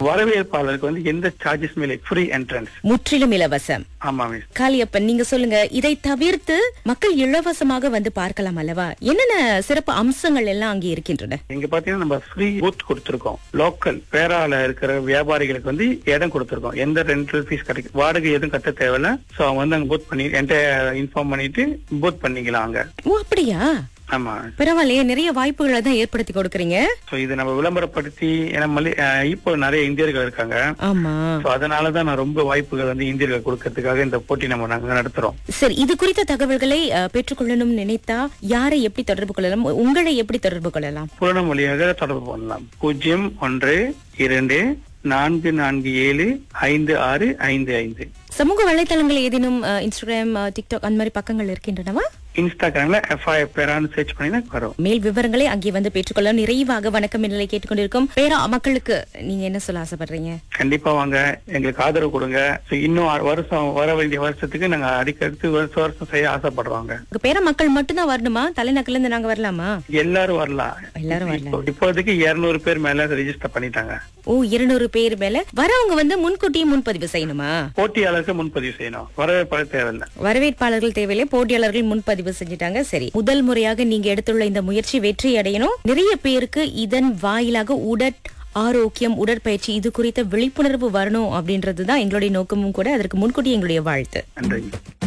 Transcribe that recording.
வரவேற்பாளருக்கு வந்து எந்த சார்ஜஸுமே இல்லை ஃப்ரீ என்ட்ரன்ஸ் முற்றிலும் இலவசம் ஆமா மிஸ் காளியப்பன் நீங்க சொல்லுங்க இதை தவிர்த்து மக்கள் இலவசமாக வந்து பார்க்கலாம் அல்லவா என்னென்ன சிறப்பு அம்சங்கள் எல்லாம் அங்கே இருக்கின்றன இங்க பாத்தீங்கன்னா நம்ம ஃப்ரீ பூத் கொடுத்திருக்கோம் லோக்கல் பேரால இருக்கிற வியாபாரிகளுக்கு வந்து இடம் கொடுத்திருக்கோம் எந்த ரெண்டல் ஃபீஸ் கிடைக்கும் வாடகை எதுவும் கட்ட தேவையில்ல சோ அவங்க வந்து அங்க பூத் பண்ணி என்கிட்ட இன்ஃபார்ம் பண்ணிட்டு பூத் பண்ணிக்கலாம் அங்க ஓ அப்படியா ஆமா பரவாயில்லையே நிறைய வாய்ப்புகளை தான் ஏற்படுத்தி கொடுக்கறீங்க சோ இது நம்ம விளம்பரப்படுத்தி ஏன்னா மல்லி- அஹ் இப்போ நிறைய இந்தியர்கள் இருக்காங்க ஆமா சோ அதனாலதான் நான் ரொம்ப வாய்ப்புகள் வந்து இந்தியர்கள் கொடுக்கறதுக்காக இந்த போட்டி நம்ம நாங்க நடத்துறோம் சரி இது குறித்த தகவல்களை அஹ், பெற்றுக்கொள்ளணும் நினைத்தா யாரை எப்படி தொடர்பு கொள்ளலாம் உங்களை எப்படி தொடர்பு கொள்ளலாம் புலனம் வழியாக தொடர்பு பண்ணலாம் பூஜ்ஜியம் ஒன்று இரண்டு நான்கு நான்கு ஏழு ஐந்து ஆறு ஐந்து ஐந்து சமூக வலைத்தளங்கள் ஏதேனும் அஹ், இன்ஸ்டாகிராம் அஹ், டிக்டாக் அந்த மாதிரி பக்கங்கள் இருக்கின்றனவா இன்ஸ்டாகிராம்ல எஃப்ஐ பேரான்னு சர்ச் பண்ணி வரும் மேல் விவரங்களை அங்கே வந்து பெற்றுக்கொள்ள நிறைவாக வணக்கம் நிலை கேட்டுக்கொண்டிருக்கும் பேரா மக்களுக்கு நீங்க என்ன சொல்ல ஆசைப்படுறீங்க கண்டிப்பா வாங்க எங்களுக்கு ஆதரவு கொடுங்க So, இன்னும் அ- வருஷம் வர வேண்டிய வருஷத்துக்கு நாங்க அடிக்கடுத்து வருஷம் வருஷம் செய்ய ஆசைப்படுறோங்க உங்க பேரா மக்கள் மட்டும்தான் வரணுமா தலைநகர்ல இருந்து நாங்க வரலாமா எல்லாரும் வரலாம் எல்லாரும் வரலாம். இப்போ- இப்போதைக்கு இருநூறு பேர் மேல ரெஜிஸ்டர் பண்ணிட்டாங்க ஓ இருநூறு பேர் மேல வரவங்க வந்து முன்கூட்டியே முன்பதிவு செய்யணுமா போட்டியாளருக்கு முன்பதிவு செய்யணும் வரவேற்பாளர் தேவையில்லை வரவேற்பாளர்கள் தேவையில்லை போட்டியாளர்கள் முன்பதிவு செஞ்சுட்டாங்க சரி முதல் முறையாக நீங்க எடுத்துள்ள இந்த முயற்சி வெற்றி அடையணும் நிறைய பேருக்கு இதன் வாயிலாக உடற் ஆரோக்கியம் உடற்பயிற்சி இது குறித்த விழிப்புணர்வு வரணும் அப்படின்றதுதான் எங்களுடைய நோக்கமும் கூட அதற்கு முன்கூட்டி எங்களுடைய வாழ்த்து நன்றி